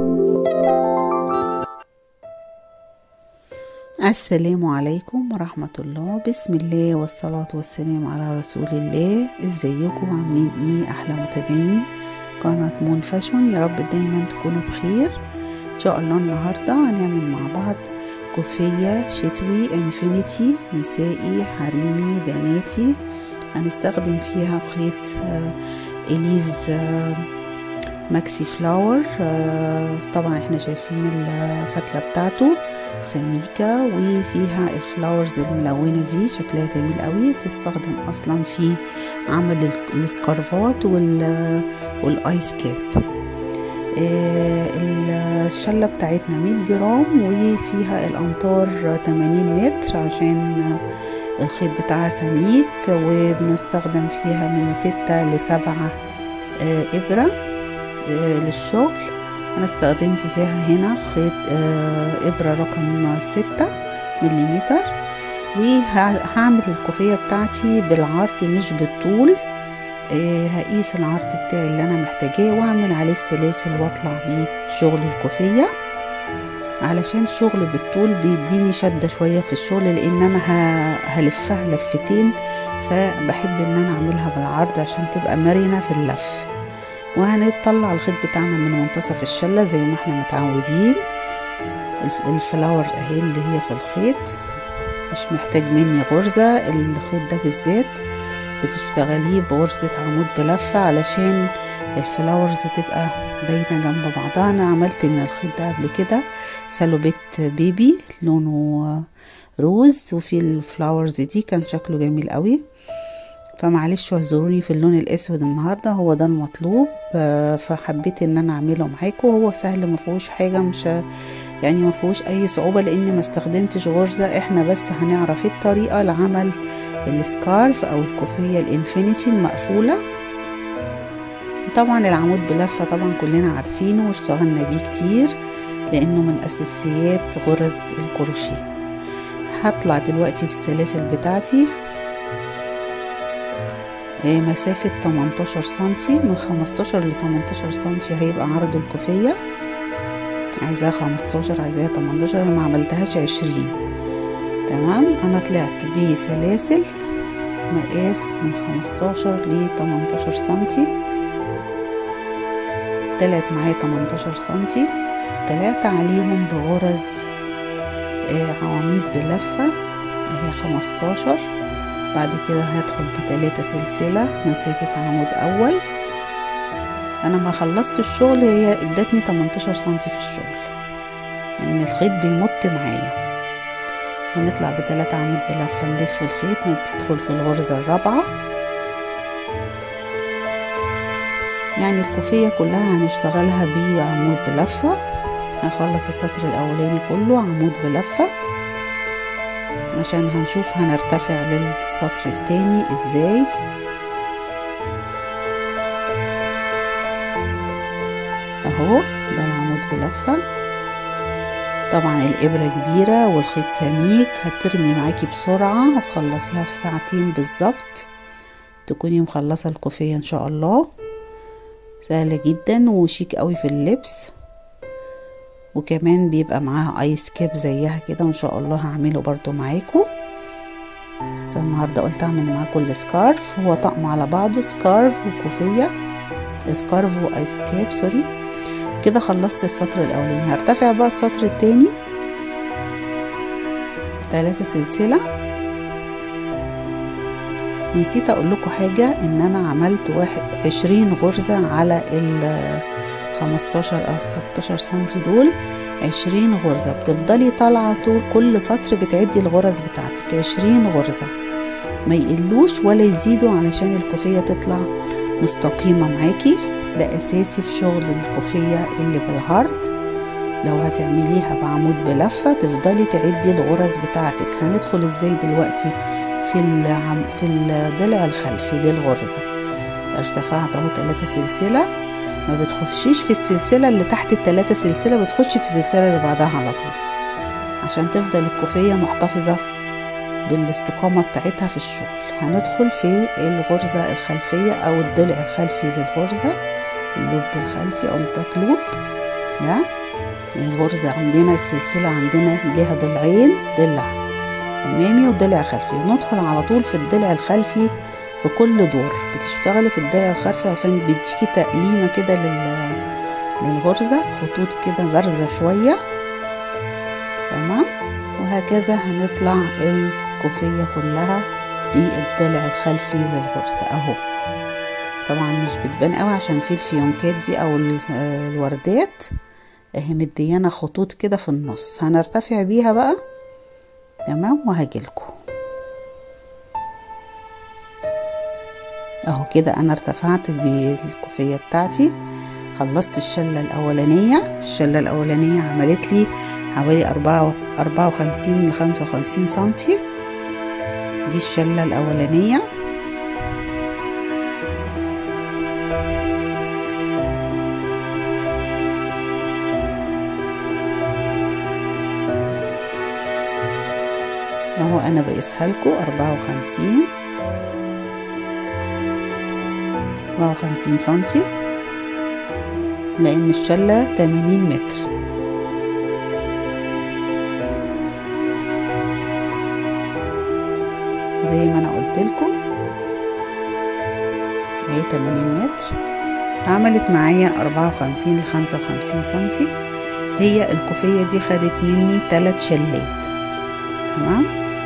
السلام عليكم ورحمة الله بسم الله والصلاة والسلام على رسول الله ازيكم عاملين ايه احلى متابعين قناة مون فاشون يا رب دايما تكونوا بخير ان شاء الله النهاردة هنعمل مع بعض كوفية شتوي انفينيتي نسائي حريمي بناتي هنستخدم فيها خيط آه اليز آه ماكسي فلاور آه طبعا احنا شايفين الفتلة بتاعته سميكة وفيها الفلاورز الملونة دي شكلها جميل قوي بتستخدم اصلا في عمل السكارفات والايس كاب آه الشلة بتاعتنا 100 جرام وفيها الامتار 80 متر عشان الخيط بتاعها سميك وبنستخدم فيها من ستة لسبعة آه إبرة آه للشغل أنا استخدمت فيها هنا خيط إبرة رقم ستة مليمتر وهعمل الكوفية بتاعتي بالعرض مش بالطول هقيس العرض بتاعي اللي أنا محتاجاه وأعمل عليه السلاسل وأطلع بيه شغل الكوفية علشان الشغل بالطول بيديني شدة شوية في الشغل لان انا هلفها لفتين فبحب ان انا اعملها بالعرض عشان تبقى مرنة في اللف وهنطلع الخيط بتاعنا من منتصف الشلة زي ما احنا متعودين الفلاور اهي اللي هي في الخيط مش محتاج مني غرزة الخيط ده بالذات بتشتغليه بغرزة عمود بلفة علشان الفلاورز تبقى باينة جنب بعضها انا عملت من الخيط ده قبل كده سالوبيت بيبي لونه روز وفي الفلاورز دي كان شكله جميل قوي فمعلش اعذروني في اللون الاسود النهارده هو ده المطلوب فحبيت ان انا اعمله معاكم هو سهل ما فيهوش حاجه مش يعني ما فيهوش اي صعوبه لان ما استخدمتش غرزه احنا بس هنعرف الطريقه لعمل السكارف او الكوفيه الانفينيتي المقفوله طبعا العمود بلفة طبعا كلنا عارفينه واشتغلنا بيه كتير لانه من اساسيات غرز الكروشيه هطلع دلوقتي بالسلاسل بتاعتي مسافة 18 سنتي من 15 ل 18 سنتي هيبقى عرض الكوفية عايزاها 15 عايزاها 18 انا ما عملتهاش 20 تمام انا طلعت بسلاسل مقاس من 15 ل 18 سنتي طلعت معايا 18 سنتي طلعت عليهم بغرز آه عواميد بلفة هي 15 بعد كده هدخل بتلاتة سلسلة مسافة عمود أول أنا ما خلصت الشغل هي ادتني 18 سنتي في الشغل لأن يعني الخيط بيمط معايا هنطلع بتلاتة عمود بلفة نلف الخيط ندخل في الغرزة الرابعة يعني الكوفية كلها هنشتغلها بعمود بلفة هنخلص السطر الأولاني كله عمود بلفة عشان هنشوف هنرتفع للسطر التاني ازاي اهو ده العمود بلفة طبعا الإبرة كبيرة والخيط سميك هترمي معاكي بسرعة هتخلصيها في ساعتين بالظبط تكوني مخلصة الكوفية ان شاء الله سهلة جدا وشيك قوي في اللبس وكمان بيبقى معاها ايس كاب زيها كده وان شاء الله هعمله برضو معاكم بس النهاردة قلت اعمل معاكم السكارف هو طقم على بعضه سكارف وكوفية سكارف وايس كاب سوري كده خلصت السطر الاولاني هرتفع بقى السطر التاني ثلاثة سلسلة نسيت اقول لكم حاجة ان انا عملت واحد عشرين غرزة على ال 15 او 16 سنتي دول عشرين غرزة بتفضلي طالعة طول كل سطر بتعدي الغرز بتاعتك عشرين غرزة ما يقلوش ولا يزيدوا علشان الكوفية تطلع مستقيمة معاكي ده اساسي في شغل الكوفية اللي بالعرض لو هتعمليها بعمود بلفة تفضلي تعدي الغرز بتاعتك هندخل ازاي دلوقتي في العم في الضلع الخلفي للغرزة ارتفعت اهو تلاتة سلسلة ما بتخشيش في السلسلة اللي تحت التلاتة سلسلة بتخشي في السلسلة اللي بعدها على طول عشان تفضل الكوفية محتفظة بالاستقامة بتاعتها في الشغل هندخل في الغرزة الخلفية أو الضلع الخلفي للغرزة اللوب الخلفي أو الباك لوب ده الغرزة عندنا السلسلة عندنا ليها ضلعين ضلع أمامي وضلع خلفي وندخل على طول في الضلع الخلفي في كل دور بتشتغلي في الضلع الخلفي عشان بيديكي تقليمة كده لل... للغرزة خطوط كده بارزة شوية تمام وهكذا هنطلع الكوفية كلها بالضلع الخلفي للغرزة اهو طبعا مش بتبان قوي عشان في الفيونكات دي او الوردات اهي مديانا خطوط كده في النص هنرتفع بيها بقى تمام وهجيلكوا اهو كده انا ارتفعت بالكوفية بتاعتي خلصت الشلة الأولانية الشلة الأولانية عملت لي حوالي أربعة أربعة وخمسين لخمسة وخمسين سنتي دي الشلة الأولانية اهو انا بقيسها لكم أربعة وخمسين أربعة وخمسين سنتي لأن الشلة تمانين متر زي ما أنا قلت لكم هي تمانين متر عملت معايا أربعة وخمسين لخمسة وخمسين سنتي هي الكوفية دي خدت مني تلات شلات تمام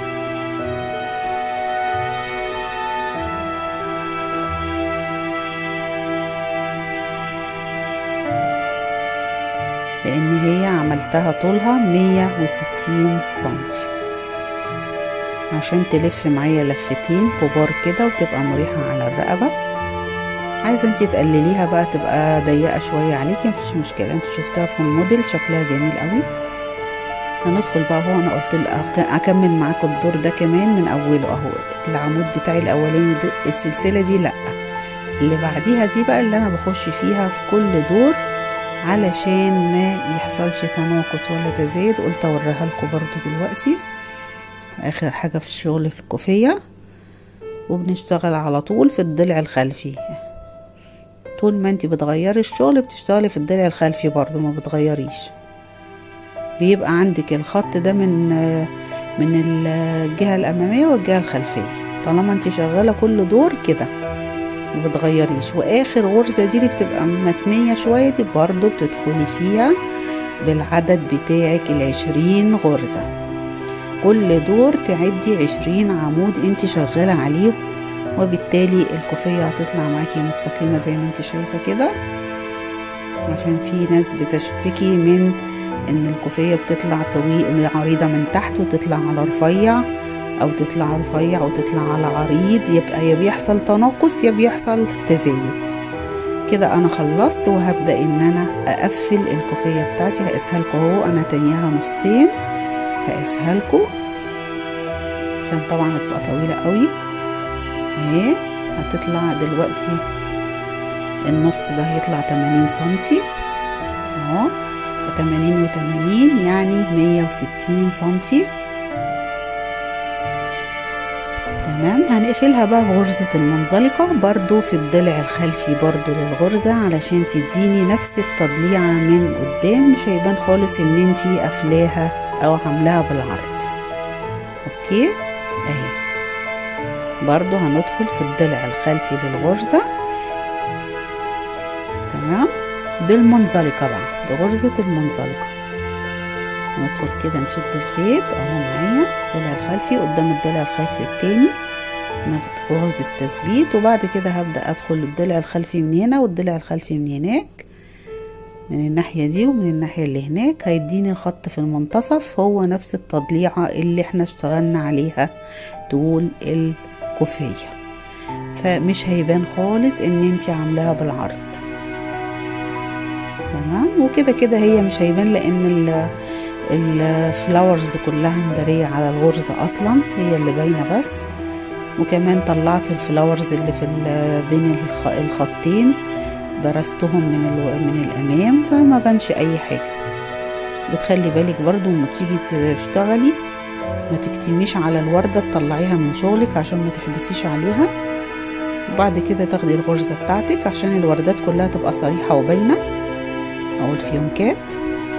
لان هي عملتها طولها مية وستين سنتي عشان تلف معايا لفتين كبار كده وتبقى مريحة على الرقبة عايزة انتي تقلليها بقى تبقى ضيقة شوية عليكي مفيش مشكلة انت شفتها في الموديل شكلها جميل قوي هندخل بقى هو انا قلت اكمل معاكم الدور ده كمان من اوله اهو العمود بتاعي الاولاني ده السلسله دي لا اللي بعديها دي بقى اللي انا بخش فيها في كل دور علشان ما يحصلش تناقص ولا تزايد قلت اوريها لكم برضو دلوقتي اخر حاجه في الشغل في الكوفيه وبنشتغل على طول في الضلع الخلفي طول ما انت بتغيري الشغل بتشتغلي في الضلع الخلفي برضو ما بتغيريش بيبقى عندك الخط ده من من الجهة الأمامية والجهة الخلفية طالما انت شغالة كل دور كده مبتغيريش واخر غرزة دي اللي بتبقى متنية شوية دي برضو بتدخلي فيها بالعدد بتاعك العشرين غرزة كل دور تعدي عشرين عمود انت شغالة عليه وبالتالي الكوفية هتطلع معاكي مستقيمة زي ما انت شايفة كده عشان في ناس بتشتكي من ان الكوفية بتطلع طويل عريضة من تحت وتطلع على رفيع او تطلع رفيع وتطلع على عريض يبقى يا بيحصل تناقص يا بيحصل تزايد كده انا خلصت وهبدأ ان انا اقفل الكوفية بتاعتي هقيسها لكم اهو انا تانيها نصين هقيسها لكم عشان طبعا هتبقى طويلة قوي اهي هتطلع دلوقتي النص ده هيطلع 80 سنتي اهو تمانين وتمانين يعني مية وستين سنتي تمام هنقفلها بقى بغرزة المنزلقة برضو في الضلع الخلفي برضو للغرزة علشان تديني نفس التضليعة من قدام مش هيبان خالص ان انتي قافلاها او عاملاها بالعرض اوكي اهي برضو هندخل في الضلع الخلفي للغرزة تمام بالمنزلقة بقى بغرزة المنزلقة ندخل كده نشد الخيط اهو معايا الضلع الخلفي قدام الضلع الخلفي التاني ناخد غرزة تثبيت وبعد كده هبدأ ادخل الضلع الخلفي من هنا والضلع الخلفي من هناك من الناحية دي ومن الناحية اللي هناك هيديني الخط في المنتصف هو نفس التضليعة اللي احنا اشتغلنا عليها طول الكوفية فمش هيبان خالص ان انتي عاملاها بالعرض تمام وكده كده هي مش هيبان لان الفلاورز كلها مدارية على الغرزة اصلا هي اللي باينة بس وكمان طلعت الفلاورز اللي في بين الخطين برستهم من من الامام فما بانش اي حاجة بتخلي بالك برضو لما تيجي تشتغلي ما تكتميش على الوردة تطلعيها من شغلك عشان ما تحبسيش عليها وبعد كده تاخدي الغرزة بتاعتك عشان الوردات كلها تبقى صريحة وباينة او الفيونكات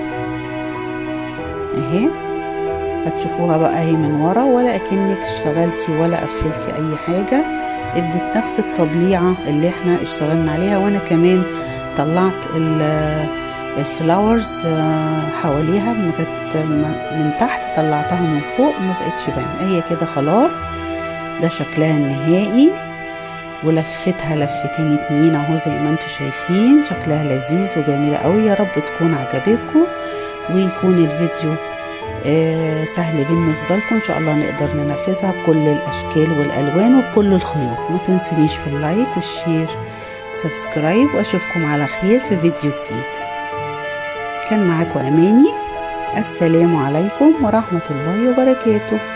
اهي هتشوفوها بقى اهي من ورا ولا اكنك اشتغلتي ولا قفلتي اي حاجة ادت نفس التضليعة اللي احنا اشتغلنا عليها وانا كمان طلعت الفلاورز حواليها من تحت طلعتها من فوق ما بقتش باين هي كده خلاص ده شكلها النهائي ولفتها لفتين اتنين اهو زي ما انتم شايفين شكلها لذيذ وجميلة قوي يا رب تكون عجبتكم ويكون الفيديو آه سهل بالنسبة لكم ان شاء الله نقدر ننفذها بكل الاشكال والالوان وبكل الخيوط ما تنسونيش في اللايك والشير سبسكرايب واشوفكم على خير في فيديو جديد كان معاكم اماني السلام عليكم ورحمة الله وبركاته